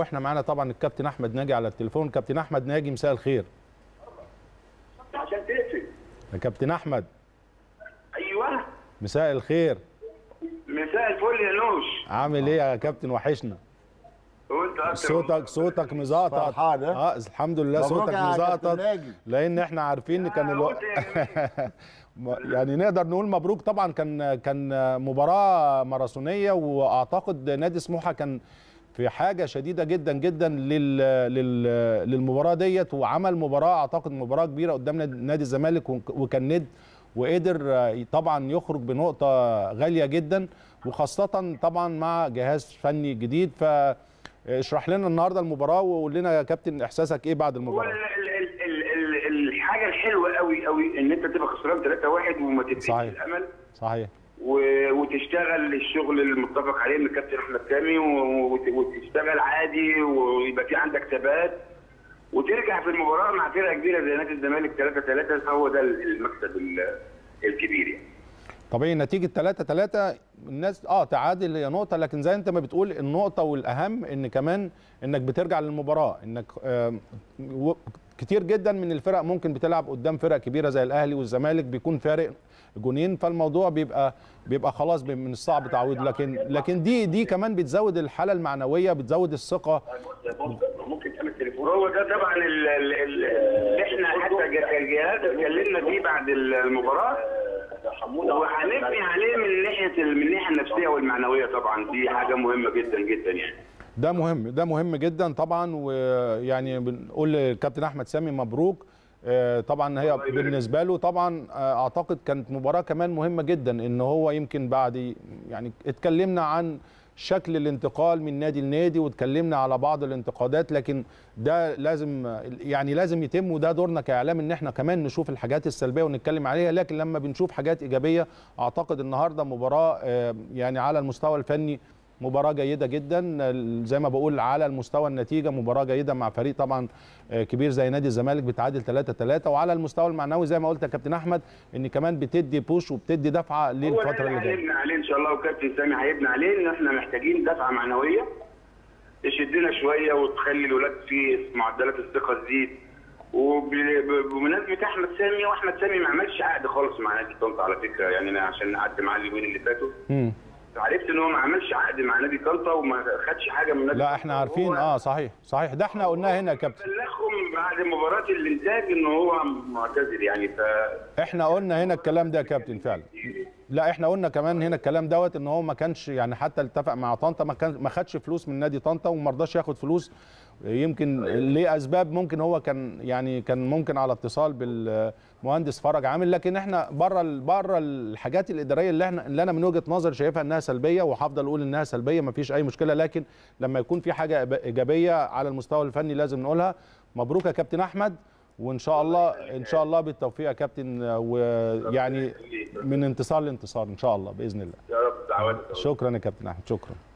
واحنا معانا طبعا الكابتن احمد ناجي على التليفون كابتن احمد ناجي مساء الخير عشان تقفل يا كابتن احمد ايوه مساء الخير مساء الفل يا نوش عامل ايه يا كابتن وحشنا وانت اكتر صوتك صوتك مزقطط فرحان، ها؟ اه الحمد لله مبروك صوتك يا كابتن مزقطط ناجي. لان احنا عارفين ان كان آه، الو... قلت يا م- يعني نقدر نقول مبروك طبعا كان كان مباراه ماراثونيه واعتقد نادي سموحه كان في حاجه شديده جدا جدا لل... لل... للمباراه ديت وعمل مباراه اعتقد مباراه كبيره قدام نادي- نادي الزمالك وك- وكان ند وقدر آه، طبعا يخرج بنقطه غاليه جدا وخاصه طبعا مع جهاز فني جديد فاشرح لنا النهارده المباراه وقول لنا يا كابتن احساسك ايه بعد هو المباراه ال- ال- ال- ال- ال- الحاجه الحلوه قوي قوي ان انت تبقى خسران 3-1 وما تبقاش صحيح. الامل صحيح و- وتشتغل الشغل المتفق عليه من الكابتن احمد سامي و- وت- وتشتغل عادي ويبقى في عندك ثبات وترجع في المباراه مع فرقه كبيره زي نادي الزمالك 3-3 فهو ده المكسب ال- الكبير يعني طبيعي نتيجة 3 3 الناس اه تعادل هي نقطة لكن زي انت ما بتقول النقطة والأهم ان كمان انك بترجع للمباراة انك آه و- كتير جدا من الفرق ممكن بتلعب قدام فرق كبيرة زي الأهلي والزمالك بيكون فارق جونين فالموضوع بيبقى بيبقى خلاص بي- من الصعب تعويض لكن لكن دي دي كمان بتزود الحالة المعنوية بتزود الثقة ممكن تعمل تليفون هو ده طبعا ال- ال- ال- اللي احنا حتى ج- كجهاز اتكلمنا فيه بعد المباراه وهنبني عليه من ناحيه من الناحيه النفسيه والمعنويه طبعا دي حاجه مهمه جدا جدا يعني ده مهم ده مهم جدا طبعا ويعني بنقول للكابتن احمد سامي مبروك آه، طبعا هي الله يبارك. بالنسبه له طبعا آه، اعتقد كانت مباراه كمان مهمه جدا ان هو يمكن بعد يعني اتكلمنا عن شكل الانتقال من نادي لنادي واتكلمنا على بعض الانتقادات لكن ده لازم يعني لازم يتم وده دورنا كاعلام ان احنا كمان نشوف الحاجات السلبيه ونتكلم عليها لكن لما بنشوف حاجات ايجابيه اعتقد النهارده مباراه آه، يعني على المستوى الفني مباراة جيدة جدا زي ما بقول على المستوى النتيجة مباراة جيدة مع فريق طبعا كبير زي نادي الزمالك بتعادل 3 3 وعلى المستوى المعنوي زي ما قلت يا كابتن احمد ان كمان بتدي بوش وبتدي دفعة هو ده للفترة اللي اللي جاية هنبني عليه ان شاء الله وكابتن سامي هيبني عليه ان احنا محتاجين دفعه معنويه تشدنا شويه وتخلي الولاد في معدلات الثقه تزيد وبمناسبه احمد سامي واحمد سامي ما عملش عقد خالص مع نادي طنطا على فكره يعني انا عشان قعدت معاه اليومين اللي فاتوا مم. عرفت ان هو ما عملش عقد مع نادي طنطا وما خدش حاجه من نادي لا طنطا. احنا عارفين هو اه صحيح صحيح ده احنا قلناه هنا يا كابتن بلغهم بعد مباراه الانتاج ان هو معتذر يعني ف احنا قلنا هنا الكلام ده يا كابتن فعلا لا احنا قلنا كمان هنا الكلام دوت ان هو ما كانش يعني حتى اتفق مع طنطا ما كان ما خدش فلوس من نادي طنطا وما رضاش ياخد فلوس يمكن لاسباب ممكن هو كان يعني كان ممكن على اتصال بالمهندس فرج عامل لكن احنا بره بره الحاجات الاداريه اللي احنا اللي انا من وجهه نظري شايفها انها سلبيه وهفضل اقول انها سلبيه ما فيش اي مشكله لكن لما يكون في حاجه ايجابيه على المستوى الفني لازم نقولها مبروك يا كابتن احمد وان شاء الله ان شاء الله بالتوفيق يا كابتن ويعني من انتصار لانتصار ان شاء الله باذن الله يا رب دعواتك شكرا يا كابتن احمد شكرا